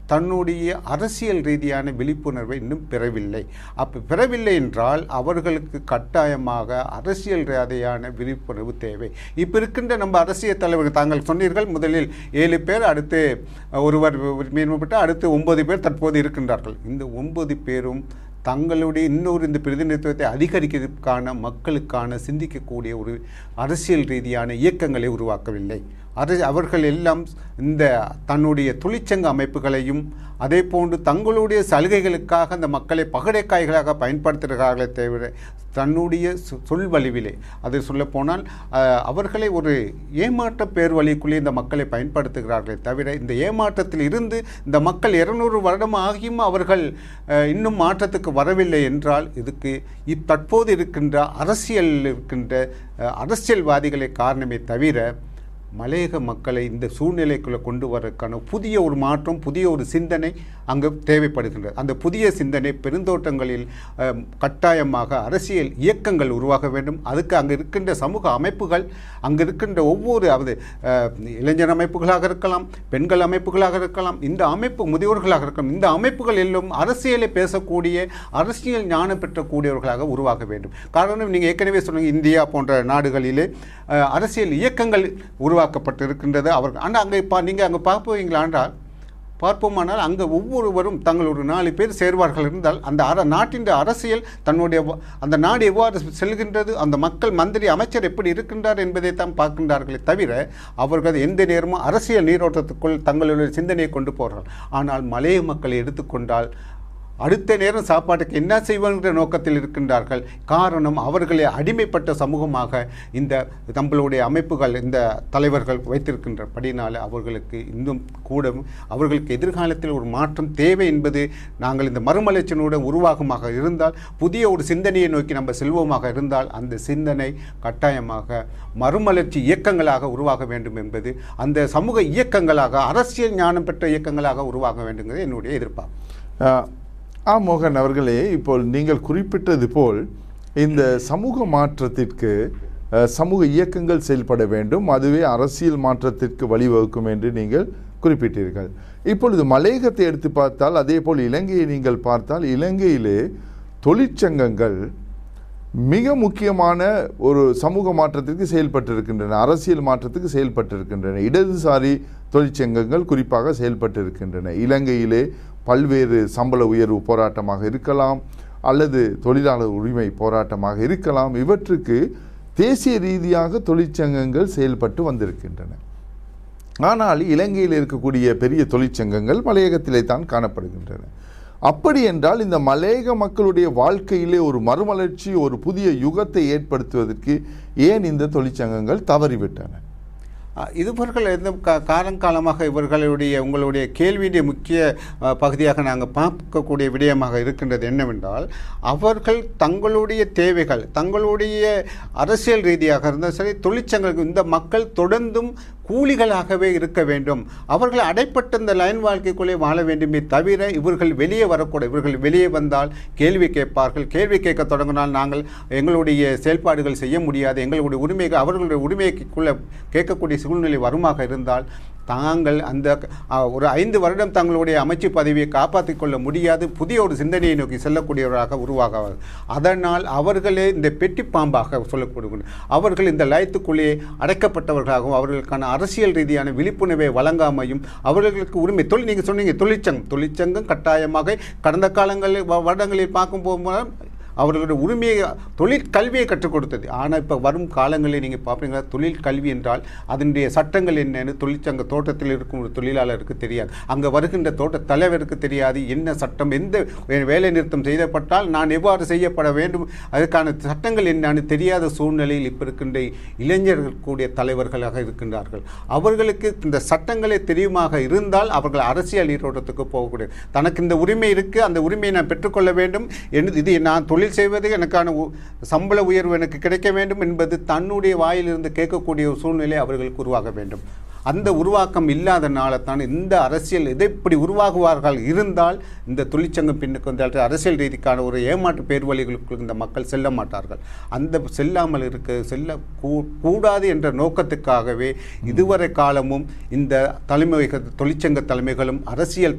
தன்னுடைய அரசியல் ரீதியான விழிப்புணர்வை இன்னும் பெறவில்லை அப்போ பெறவில்லை என்றால் அவர்களுக்கு கட்டாயமாக அரசியல் ரீதியான விழிப்புணர்வு தேவை இப்போ இருக்கின்ற நம்ம அரசியல் தலைவர்கள் தாங்கள் சொன்னீர்கள் முதலில் ஏழு பேர் அடுத்து ஒருவர் மீன்பட்டு அடுத்து ஒன்பது பேர் தற்போது இருக்கின்றார்கள் இந்த ஒன்பது பேரும் தங்களுடைய இன்னொரு இந்த பிரதிநிதித்துவத்தை அதிகரிக்கிறதுக்கான மக்களுக்கான சிந்திக்கக்கூடிய ஒரு அரசியல் ரீதியான இயக்கங்களை உருவாக்கவில்லை அது அவர்கள் எல்லாம் இந்த தன்னுடைய தொழிற்சங்க அமைப்புகளையும் அதே போன்று தங்களுடைய சலுகைகளுக்காக அந்த மக்களை பகடைக்காய்களாக பயன்படுத்துகிறார்களே தவிர தன்னுடைய சொ- சொல் வலிவிலே அது சொல்லப்போனால் அஹ், அவர்களை ஒரு ஏமாற்ற பேர் வழிக்குள்ளே இந்த மக்களை பயன்படுத்துகிறார்களே தவிர இந்த ஏமாற்றத்தில் இருந்து இந்த மக்கள் இருநூறு வருடம் ஆகியும் அவர்கள் அஹ், இன்னும் மாற்றத்துக்கு வரவில்லை என்றால் இதுக்கு இத் தற்போது இருக்கின்ற அரசியல் இருக்கின்ற அஹ், அரசியல்வாதிகளே காரணமே தவிர மலையக மக்களை இந்த சூழ்நிலைக்குள்ளே கொண்டு வரக்கான புதிய ஒரு மாற்றம் புதிய ஒரு சிந்தனை அங்கு தேவைப்படுகின்றது அந்த புதிய சிந்தனை பெருந்தோட்டங்களில் அஹ், கட்டாயமாக அரசியல் இயக்கங்கள் உருவாக வேண்டும் அதுக்கு அங்கே இருக்கின்ற சமூக அமைப்புகள் அங்கே இருக்கின்ற ஒவ்வொரு அதாவது அஹ், இளைஞர் அமைப்புகளாக இருக்கலாம் பெண்கள் அமைப்புகளாக இருக்கலாம் இந்த அமைப்பு முதியோர்களாக இருக்கலாம் இந்த அமைப்புகள் எல்லாம் அரசியலை பேசக்கூடிய அரசியல் ஞானம் பெற்றக்கூடியவர்களாக உருவாக வேண்டும் காரணம் நீங்கள் ஏற்கனவே சொன்னீங்க இந்தியா போன்ற நாடுகளிலே அஹ், அரசியல் இயக்கங்கள் உருவாக்கப்பட்டு இருக்கின்றது அவர்கள் ஆனால் அங்கே பா நீங்கள் அங்கே பார்ப்பீங்களா என்றால் பார்ப்போமானால் அங்கே ஒவ்வொருவரும் தங்கள் ஒரு நாலு பேர் சேர்வார்கள் இருந்தால் அந்த அர நாட்டின் அரசியல் தன்னுடைய வ- அந்த நாடு எவ்வாறு செல்கின்றது அந்த மக்கள் மந்திரி அமைச்சர் எப்படி இருக்கின்றார் என்பதை தான் பார்க்கின்றார்களே தவிர அவர்கள் எந்த நேரமும் அரசியல் நீரோட்டத்துக்குள் தங்களுடைய சிந்தனையை கொண்டு போகிறார்கள் ஆனால் மலைய மக்களை எடுத்துக்கொண்டால் அடுத்த நேரம் சாப்பாட்டுக்கு என்ன செய்வாங்கிற நோக்கத்தில் இருக்கின்றார்கள் காரணம் அவர்களை அடிமைப்பட்ட சமூகமாக இந்த நம்மளுடைய அமைப்புகள் இந்த தலைவர்கள் வைத்திருக்கின்றபடினால அவர்களுக்கு இன்னும் கூட அவர்களுக்கு எதிர்காலத்தில் ஒரு மாற்றம் தேவை என்பது நாங்கள் இந்த மறுமலர்ச்சியினுடன் உருவாகமாக இருந்தால் புதிய ஒரு சிந்தனையை நோக்கி நம்ம செல்வோமாக இருந்தால் அந்த சிந்தனை கட்டாயமாக மறுமலர்ச்சி இயக்கங்களாக உருவாக வேண்டும் என்பது அந்த சமூக இயக்கங்களாக அரசியல் ஞானம் பெற்ற இயக்கங்களாக உருவாக வேண்டுங்கிறது என்னுடைய எதிர்பார்ப்பு ஆ, ஆ மோகன் அவர்களே இப்போ நீங்கள் குறிப்பிட்டது போல் இந்த சமூக மாற்றத்திற்கு அ, சமூக இயக்கங்கள் செயல்பட வேண்டும் அதுவே அரசியல் மாற்றத்திற்கு வழிவகுக்கும் என்று நீங்கள் குறிப்பிட்டீர்கள் இப்பொழுது மலையகத்தை எடுத்து பார்த்தால் அதே போல் இலங்கையை நீங்கள் பார்த்தால் இலங்கையிலே தொழிற்சங்கங்கள் மிக முக்கியமான ஒரு சமூக மாற்றத்திற்கு செயல்பட்டிருக்கின்றன அரசியல் மாற்றத்துக்கு செயல்பட்டிருக்கின்றன இடதுசாரி தொழிற்சங்கங்கள் குறிப்பாக செயல்பட்டிருக்கின்றன இலங்கையிலே பல்வேறு சம்பள உயர்வு போராட்டமாக இருக்கலாம் அல்லது தொழிலாளர் உரிமை போராட்டமாக இருக்கலாம் இவற்றுக்கு தேசிய ரீதியாக தொழிற்சங்கங்கள் செயல்பட்டு வந்திருக்கின்றன ஆனால் இலங்கையில் இருக்கக்கூடிய பெரிய தொழிற்சங்கங்கள் மலையகத்திலே தான் காணப்படுகின்றன அப்படி என்றால் இந்த மலையக மக்களுடைய வாழ்க்கையிலே ஒரு மறுமலர்ச்சி ஒரு புதிய யுகத்தை ஏற்படுத்துவதற்கு ஏன் இந்த தொழிற்சங்கங்கள் தவறிவிட்டன அஹ் இவர்கள் இந்த கா காலங்காலமாக இவர்களுடைய உங்களுடைய கேள்வியுடைய முக்கிய அஹ், பகுதியாக நாங்கள் பார்க்கக்கூடிய விடயமாக இருக்கின்றது என்னவென்றால் அவர்கள் தங்களுடைய தேவைகள் தங்களுடைய அரசியல் ரீதியாக இருந்தால் சரி தொழிற்சங்கங்கள் இந்த மக்கள் தொடர்ந்தும் கூலிகளாகவே இருக்க வேண்டும் அவர்கள் அடைப்பட்ட இந்த லைன் வாழ்க்கைக்குள்ளே வாழ வேண்டுமே தவிர இவர்கள் வெளியே வரக்கூடாது இவர்கள் வெளியே வந்தால் கேள்வி கேட்பார்கள் கேள்வி கேட்க தொடங்கினால் நாங்கள் எங்களுடைய செயல்பாடுகள் செய்ய முடியாது எங்களுடைய உரிமைகள் அவர்களுடைய உரிமைக்குள்ளே கேட்கக்கூடிய சூழ்நிலை வருமாக இருந்தால் தாங்கள் அந்த அஹ், ஒரு ஐந்து வருடம் தங்களுடைய அமைச்சு பதவியை காப்பாற்றிக் கொள்ள முடியாது புதிய ஒரு சிந்தனையை நோக்கி செல்லக்கூடியவராக உருவாக அதனால் அவர்களே இந்த பெட்டி பாம்பாக சொல்லக்கூடிய அவர்கள் இந்த லயத்துக்குள்ளே அடைக்கப்பட்டவர்களாகவும் அவர்களுக்கான அரசியல் ரீதியான விழிப்புணர்வை வழங்காமையும் அவர்களுக்கு உரிமை தொழில் நீங்கள் சொன்னீங்க தொழிற்சங்கம் தொழிற்சங்கம் கட்டாயமாக கடந்த காலங்களில் வ- வருடங்களில் பார்க்கும் போகும்போது அவர்களுடைய உரிமையை தொழிற்கல்வியை கற்றுக் கொடுத்தது ஆனால் இப்போ வரும் காலங்களில் நீங்கள் பார்ப்பீங்களா தொழிற்கல்வி என்றால் அதனுடைய சட்டங்கள் என்னன்னு தொழிற்சங்க தோட்டத்தில் இருக்கும் ஒரு தொழிலாளருக்கு தெரியாது அங்கே வருகின்ற தோட்ட தலைவருக்கு தெரியாது என்ன சட்டம் எந்த வே- வேலை நிறுத்தம் செய்யப்பட்டால் நான் எவ்வாறு செய்யப்பட வேண்டும் அதற்கான சட்டங்கள் என்னன்னு தெரியாத சூழ்நிலையில் இப்போ இருக்கின்ற இளைஞர்கள் கூடிய தலைவர்களாக இருக்கின்றார்கள் அவர்களுக்கு இந்த சட்டங்களே தெரியுமாக இருந்தால் அவர்கள் அரசியல் நீரோட்டத்துக்கு போகக்கூடிய தனக்கு இந்த உரிமை இருக்குது அந்த உரிமையை நான் பெற்றுக்கொள்ள வேண்டும் என்று இது நான் தொழில் செய்வது எனக்கான உ- சம்பள உயர்வு எனக்கு கிடைக்க வேண்டும் என்பது தன்னுடைய வாயிலிருந்து கேட்கக்கூடிய ஒரு சூழ்நிலை அவர்களுக்கு உருவாக வேண்டும் அந்த உருவாக்கம் இல்லாதனால தான் இந்த அரசியல் இதை இப்படி உருவாகுவார்கள் இருந்தால் இந்த தொழிற்சங்கம் பின்னுக்கு வந்தால் அரசியல் ரீதிக்கான ஒரு ஏமாற்று பேர்வழிகளுக்குள் இந்த மக்கள் செல்ல மாட்டார்கள் அந்த செல்லாமல் இருக்க செல்ல கூ- கூடாது என்ற நோக்கத்துக்காகவே இதுவரை காலமும் இந்த தலைமை தொழிற்சங்க தலைமைகளும் அரசியல்